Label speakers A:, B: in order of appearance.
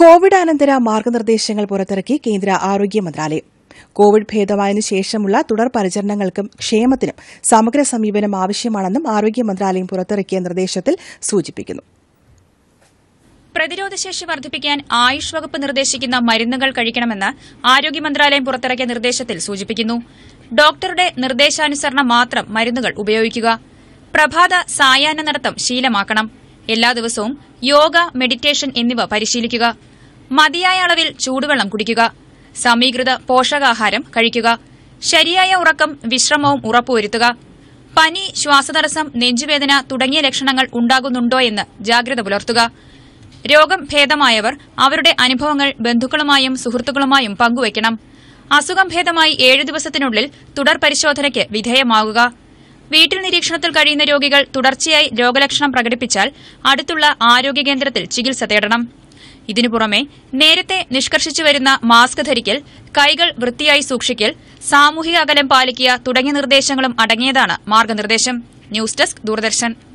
A: കോവിഡാനന്തര മാർഗനിർദ്ദേശങ്ങൾ പുറത്തിറക്കി കേന്ദ്ര ആരോഗ്യ മന്ത്രാലയം കോവിഡ് ഭേദമായതിനു ശേഷമുള്ള തുടർ പരിചരണങ്ങൾക്കും ക്ഷേമത്തിനും സമഗ്ര സമീപനം ആവശ്യമാണെന്നും ആരോഗ്യ മന്ത്രാലയം പുറത്തിറക്കിയ നിർദ്ദേശത്തിൽ സൂചിപ്പിക്കുന്നു
B: പ്രതിരോധശേഷി വർദ്ധിപ്പിക്കാൻ ആയുഷ് വകുപ്പ് നിർദ്ദേശിക്കുന്ന മരുന്നുകൾ കഴിക്കണമെന്ന് ആരോഗ്യ മന്ത്രാലയം പുറത്തിറക്കിയ നിർദ്ദേശത്തിൽ സൂചിപ്പിക്കുന്നു ഡോക്ടറുടെ നിർദ്ദേശാനുസരണം മാത്രം മരുന്നുകൾ ഉപയോഗിക്കുക പ്രഭാത സായാഹ്ന നടത്തം ശീലമാക്കണം എല്ലാ ദിവസവും യോഗ മെഡിറ്റേഷൻ എന്നിവ പരിശീലിക്കുക മതിയായ അളവിൽ ചൂടുവെള്ളം കുടിക്കുക സമീകൃത പോഷകാഹാരം കഴിക്കുക ശരിയായ ഉറക്കം വിശ്രമവും ഉറപ്പുവരുത്തുക പനി ശ്വാസതടസ്സം നെഞ്ചുവേദന തുടങ്ങിയ ലക്ഷണങ്ങൾ ഉണ്ടാകുന്നുണ്ടോ എന്ന് ജാഗ്രത പുലർത്തുക രോഗം ഭേദമായവർ അവരുടെ അനുഭവങ്ങൾ ബന്ധുക്കളുമായും സുഹൃത്തുക്കളുമായും പങ്കുവയ്ക്കണം അസുഖം ഭേദമായി ഏഴ് ദിവസത്തിനുള്ളിൽ തുടർ പരിശോധനയ്ക്ക് വിധേയമാകുക വീട്ടിൽ നിരീക്ഷണത്തിൽ കഴിയുന്ന രോഗികൾ തുടർച്ചയായി രോഗലക്ഷണം പ്രകടിപ്പിച്ചാൽ അടുത്തുള്ള ആരോഗ്യ കേന്ദ്രത്തിൽ ചികിത്സ തേടണം ഇതിനു പുറമെ നേരത്തെ നിഷ്കർഷിച്ചു വരുന്ന മാസ്ക് ധരിക്കൽ കൈകൾ വൃത്തിയായി സൂക്ഷിക്കൽ സാമൂഹിക അകലം പാലിക്കുക തുടങ്ങിയ നിർദ്ദേശങ്ങളും അടങ്ങിയതാണ് മാർഗനിർദ്ദേശം ന്യൂസ് ഡെസ്ക് ദൂരദർശൻ